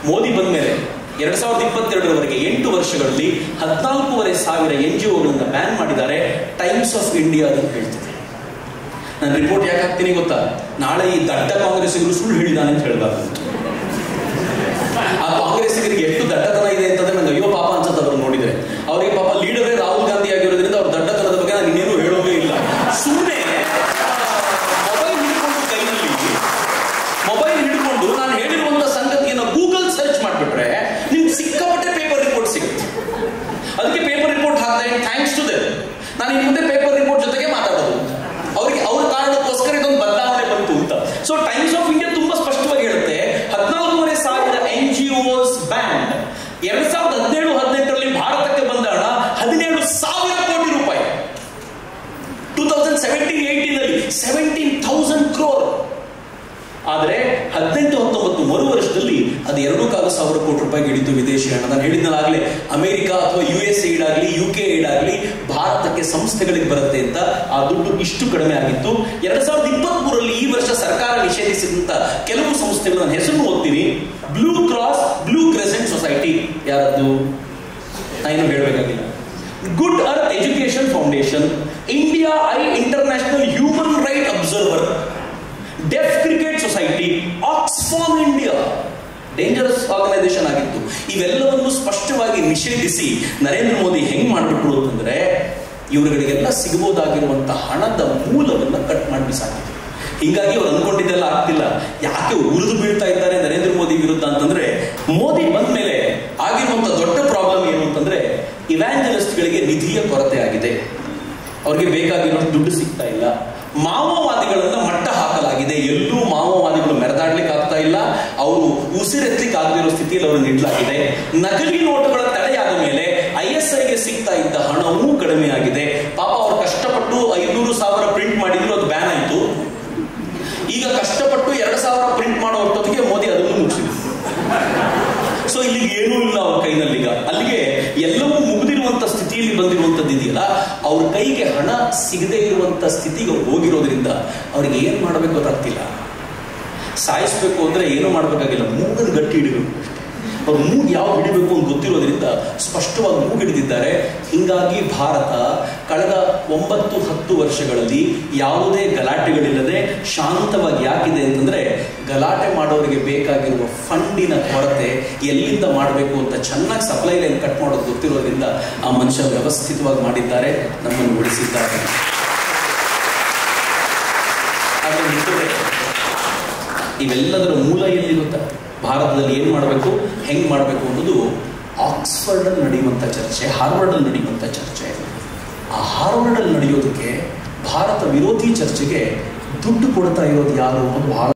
ಮೋದಿ ಬಂದ ಮೇಲೆ ಎರಡ್ ಸಾವಿರದ ಇಪ್ಪತ್ತೆರಡರವರೆಗೆ ಎಂಟು ವರ್ಷಗಳಲ್ಲಿ ಹದಿನಾಲ್ಕೂವರೆ ಸಾವಿರ ಎನ್ ಜಿ ಒಗಳನ್ನ ಬ್ಯಾನ್ ಮಾಡಿದ್ದಾರೆ ಟೈಮ್ಸ್ ಆಫ್ ಇಂಡಿಯಾ ಅದನ್ನು ಹೇಳ್ತಿದೆ ನಾನು ರಿಪೋರ್ಟ್ ಯಾಕೆ ಹಾಕ್ತೀನಿ ಗೊತ್ತಾ ನಾಳೆ ಈ ದಡ್ಡ ಕಾಂಗ್ರೆಸ್ಸಿಗರು ಸುಳ್ಳು ಹೇಳಿದಾನೆ ಅಂತ ಹೇಳಬಾರ್ದು ಆ ಕಾಂಗ್ರೆಸ್ಸಿಗರಿಗೆ ಎಷ್ಟು ದಡ್ಡತನ ಇದೆ ಅಂತಂದ್ರೆ ನಂಗೆ ಅಯ್ಯೋ ಪಾಪ ಅನ್ಸುತ್ತೆ ಅವ್ರು ನೋಡಿದ್ರೆ ಅವರಿಗೆ ಪಾಪ ಲೀಡರೇ ರಾಹುಲ್ ಗಾಂಧಿ ಆಗಿರೋದ್ರಿಂದ ಅವ್ರ ದಡ್ಡತನದ ಬಗ್ಗೆ ನಾನು ಇನ್ನೇನು ಹೇಳೋದೇ ಇಲ್ಲ ಸುಮ್ಮನೆ ಮೊಬೈಲ್ ಹಿಡ್ಕೊಂಡು ಕೈನಲ್ಲಿ ಮೊಬೈಲ್ ಹಿಡ್ಕೊಂಡು ನಾನು ಹೇಳಿರುವಂತ ಸಂಗತಿಯನ್ನು ಗೂಗಲ್ ಸರ್ಚ್ ಮಾಡಿಬಿಟ್ರೆ ನಿಮ್ಗೆ ಸಿಕ್ಕಾಪಟ್ಟೆ ಪೇಪರ್ ರಿಪೋರ್ಟ್ ಸಿಗುತ್ತೆ ಅದಕ್ಕೆ ಪೇಪರ್ ರಿಪೋರ್ಟ್ ಹಾಕ್ದೆ ಥ್ಯಾಂಕ್ಸ್ ಟು ದೆಮ್ ನಾನು ಇನ್ನು ಮುಂದೆ ಪೇಪರ್ ರಿಪೋರ್ಟ್ ಜೊತೆಗೆ ಮಾತಾಡೋದು ಅವರಿಗೆ ಅವ್ರ ಕಾರಣಕ್ಕೋಸ್ಕರ ಇದೊಂದು ಬದಲಾವಣೆ ಬಂತು ಅಂತ ಸೊ ಟೈಮ್ಸ್ ಆಫ್ ಇಂಡಿಯಾ ತುಂಬಾ ಸ್ಪಷ್ಟವಾಗಿ ಹೇಳುತ್ತೆ ಹದಿನಾಲ್ಕೂವರೆ ಸಾವಿರ ಎನ್ ಜಿ ಓಸ್ ಬ್ಯಾಂಡ್ ಎರಡ್ ಸಾವಿರದ ಹದಿನೇಳು ಹದಿನೆಂಟರಲ್ಲಿ ಭಾರತಕ್ಕೆ ಬಂದ ಹಣ ಹದಿನೇಳು ಸಾವಿರ ಕೋಟಿ ರೂಪಾಯಿ ಟೂ ತೌಸಂಡ್ ಸೆವೆಂಟೀನ್ ಏಯ್ಟೀನ್ ಅಲ್ಲಿ ಸೆವೆಂಟೀನ್ ಥೌಸಂಡ್ ಕ್ರೋರ್ ಆದರೆ ಹದಿನೆಂಟು ಹತ್ತೊಂಬತ್ತು ಮರು ವರ್ಷದಲ್ಲಿ ಅದು ಎರಡು ಕಾಲು ಸಾವಿರ ಕೋಟಿ ರೂಪಾಯಿಗೆ ಇಳಿತು ವಿದೇಶಿ ಹಣ ನಾನು ಹೇಳಿದ್ನಲ್ಲಾಗಲೇ ಅಮೆರಿಕ ಅಥವಾ ಯು ಎಸ್ ಏಡ್ ಆಗಲಿ ಯು ಕೆ ಏಡ್ ಆಗಲಿ ಭಾರತಕ್ಕೆ ಸಂಸ್ಥೆಗಳಿಗೆ ಬರುತ್ತೆ ಅಂತ ಆ ದುಡ್ಡು ಇಷ್ಟು ಕಡಿಮೆ ಆಗಿತ್ತು ಎರಡ್ ಸಾವಿರದ ಇಪ್ಪತ್ತ್ ಮೂರರಲ್ಲಿ ಈ ವರ್ಷ ಸರ್ಕಾರ ನಿಷೇಧಿಸಿದಂತ ಕೆಲವು ಸಂಸ್ಥೆಗಳು ನನ್ನ ಹೆಸರು ಓದ್ತೀನಿ blue cross blue crescent society ಯಾರದ್ದು ನಾನು ಹೇಳಬೇಕಾಗಿಲ್ಲ good earth education foundation India I international human right observer deaf cricket society Oxfam India dangerous organisation ಆಗಿತ್ತು ಇವೆಲ್ಲವನ್ನು ಸ್ಪಷ್ಟವಾಗಿ ನಿಷೇಧಿಸಿ ನರೇಂದ್ರ ಮೋದಿ ಹೆಂಗ್ ಮಾಡಿಬಿಟ್ರು ಅಂತಂದ್ರೆ ಇವರುಗಳಿಗೆಲ್ಲ ಸಿಗಬಹುದಾಗಿರುವಂತ ಹಣದ ಮೂಲವನ್ನ ಕಟ್ ಮಾಡಿ ಬಿಸಾಕಿದ್ರು ಹೀಗಾಗಿ ಅವ್ರು ಅನ್ಕೊಂಡಿದ್ದೆಲ್ಲ ಆಗ್ತಿಲ್ಲ ಯಾಕೆ ಉರಿದು ಬೀಳ್ತಾ ಇದ್ದಾರೆ ನರೇಂದ್ರ ಮೋದಿ ವಿರುದ್ಧ ಅಂತಂದ್ರೆ ಮೋದಿ ಬಂದ ಮೇಲೆ ಆಗಿರುವಂತ ದೊಡ್ಡ ಪ್ರಾಬ್ಲಮ್ ಏನು ಅಂತಂದ್ರೆ ಇವ್ಯಾಂಜಲಿಸ್ಟ್ಗಳಿಗೆ ನಿಧಿಯ ಕೊರತೆ ಆಗಿದೆ ಅವ್ರಿಗೆ ಬೇಕಾಗಿರೋ ದುಡ್ಡು ಸಿಗ್ತಾ ಇಲ್ಲ ಮಾವೋವಾದಿಗಳನ್ನ ಮಟ್ಟ ಹಾಕಲಾಗಿದೆ ಎಲ್ಲೂ ಮಾವೋವಾದಿಗಳು ಮೆರೆದಾಡ್ಲಿಕ್ಕೆ ಆಗ್ತಾ ಇಲ್ಲ ಅವರು ಉಸಿರೆತ್ತಲಿಕ್ಕೆ ಆಗದಿರೋ ಸ್ಥಿತಿಯಲ್ಲಿ ಅವರು ನಿಡ್ಲಾಗಿದೆ ನಕಲಿ ನೋಟುಗಳ ತಡೆಯಾದ ಮೇಲೆ ಐ ಎಸ್ ಐಗೆ ಸಿಗ್ತಾ ಇದ್ದ ಹಣವೂ ಕಡಿಮೆ ಆಗಿದೆ ಪಾಪ ಅವ್ರು ಕಷ್ಟಪಟ್ಟು ಐನೂರು ಸಾವಿರ ಪ್ರಿಂಟ್ ಮಾಡಿದ್ರು ಅದು ಬ್ಯಾನ್ ಆಯ್ತು ಈಗ ಕಷ್ಟಪಟ್ಟು ಎರಡು ಸಾವಿರ ಪ್ರಿಂಟ್ ಮಾಡೋ ಹೊತ್ತೊತ್ತಿಗೆ ಮೋದಿ ಅದನ್ನು ಮುಗಿಸಿದ್ರು ಸೊ ಇಲ್ಲಿಗೆ ಏನೂ ಇಲ್ಲ ಅವ್ರ ಕೈನಲ್ಲಿ ಈಗ ಅಲ್ಲಿಗೆ ಎಲ್ಲವೂ ಮುಗಿದಿರುವಂತ ಸ್ಥಿತಿಯಲ್ಲಿ ಬಂದಿರುವಂತದ್ದು ಇದೆಯಲ್ಲ ಅವ್ರ ಕೈಗೆ ಹಣ ಸಿಗದೇ ಇರುವಂತ ಸ್ಥಿತಿಗೆ ಅವ್ರು ಹೋಗಿರೋದ್ರಿಂದ ಅವ್ರಿಗೆ ಏನ್ ಮಾಡಬೇಕು ಗೊತ್ತಾಗ್ತಿಲ್ಲ ಸಾಯಿಸ್ಬೇಕು ಅಂದ್ರೆ ಏನು ಮಾಡಬೇಕಾಗಿಲ್ಲ ಮೂಗನ್ನು ಗಟ್ಟಿ ಹಿಡಿಬೇಕು ಅವ್ರು ಮೂಗು ಯಾವ ಹಿಡಿಬೇಕು ಅಂತ ಗೊತ್ತಿರೋದ್ರಿಂದ ಸ್ಪಷ್ಟವಾಗಿ ಮೂಗು ಹಿಡಿದಿದ್ದಾರೆ ಹಿಂಗಾಗಿ ಭಾರತ ಕಳೆದ ಒಂಬತ್ತು ಹತ್ತು ವರ್ಷಗಳಲ್ಲಿ ಯಾವುದೇ ಗಲಾಟೆಗಳಿಲ್ಲದೆ ಶಾಂತವಾಗಿ ಯಾಕಿದೆ ಅಂತಂದ್ರೆ ಗಲಾಟೆ ಮಾಡೋರಿಗೆ ಬೇಕಾಗಿರುವ ಫಂಡಿನ ಕೊರತೆ ಎಲ್ಲಿಂದ ಮಾಡಬೇಕು ಅಂತ ಚೆನ್ನಾಗಿ ಸಪ್ಲೈ ಲೈನ್ ಕಟ್ ಮಾಡೋದು ಗೊತ್ತಿರೋದ್ರಿಂದ ಆ ಮನುಷ್ಯ ವ್ಯವಸ್ಥಿತವಾಗಿ ಮಾಡಿದ್ದಾರೆ ನಮ್ಮನ್ನು ಉಳಿಸಿದ್ದಾರೆ ಆದರೆ ಮಿತ್ರರೇ, ಇವೆಲ್ಲದರ ಮೂಲ ಎಲ್ಲಿ ಗೊತ್ತಾ ಭಾರತದಲ್ಲಿ ಏನು ಮಾಡಬೇಕು ಹೆಂಗ್ ಮಾಡಬೇಕು ಅನ್ನೋದು ಆಕ್ಸ್ಫರ್ಡಲ್ಲಿ ನಡೆಯುವಂಥ ಚರ್ಚೆ ಹಾರ್ವರ್ಡಲ್ಲಿ ನಡೆಯುವಂಥ ಚರ್ಚೆ ಆ ಹಾರ್ವರ್ಡಲ್ಲಿ ನಡೆಯೋದಕ್ಕೆ ಭಾರತ ವಿರೋಧಿ ಚರ್ಚೆಗೆ ದುಡ್ಡು ಕೊಡ್ತಾ ಇರೋದು ಯಾರು ಅನ್ನೋದು ಬಹಳ